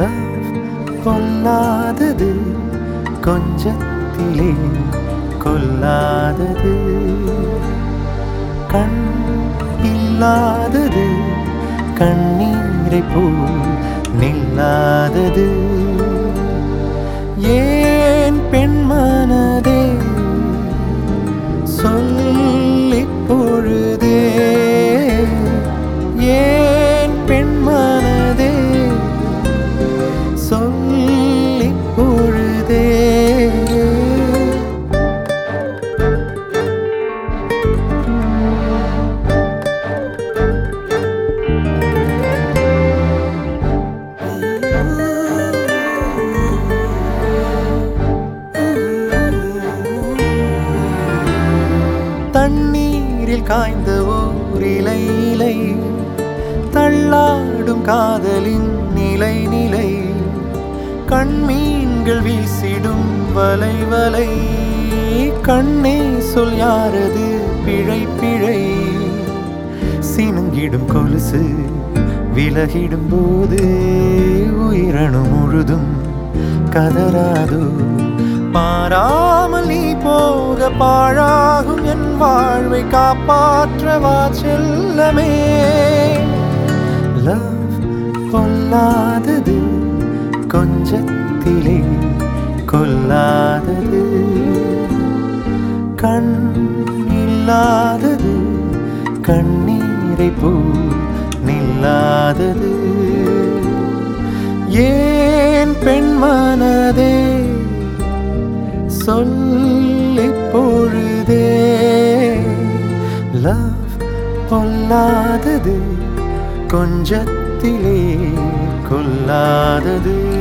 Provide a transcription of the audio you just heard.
love கொல்லாதது கொஞ்சத்திலே கொல்லாதது கண் இல்லாதது கண்ணீரை போல் நில்லாதது ஏன் பெண்மனதே சொல்லிப் பொழுதே ஏன் பெண்மனதே சொல்லிப் பொழுதே தண்ணீரில் காய்ந்த ஓர் இலை இலை தள்ளாடும் காதலின் நிலை நிலை கண்மீன்கள் வீசிடும் வலை வலை கண்ணே சொல் யாரது பிழை பிழை சினுங்கிடும் கொலுசு விலகிடும் போது உயிரணு முழுதும் கதறாதோ பாராமல் நீ போக பாழாகும் என் வாழ்வை காப்பாற்றவா செல்லமே லவ் கொல்லாதது கொஞ்சத்திலே கொல்லாதது கண் இல்லாதது கண்ணீரை போ நில்லாதது ஏன் பெண்மனதே சொல்லிப் பொழுதே லவ் கொல்லாதது கொஞ்சத்திலே கொல்லாதது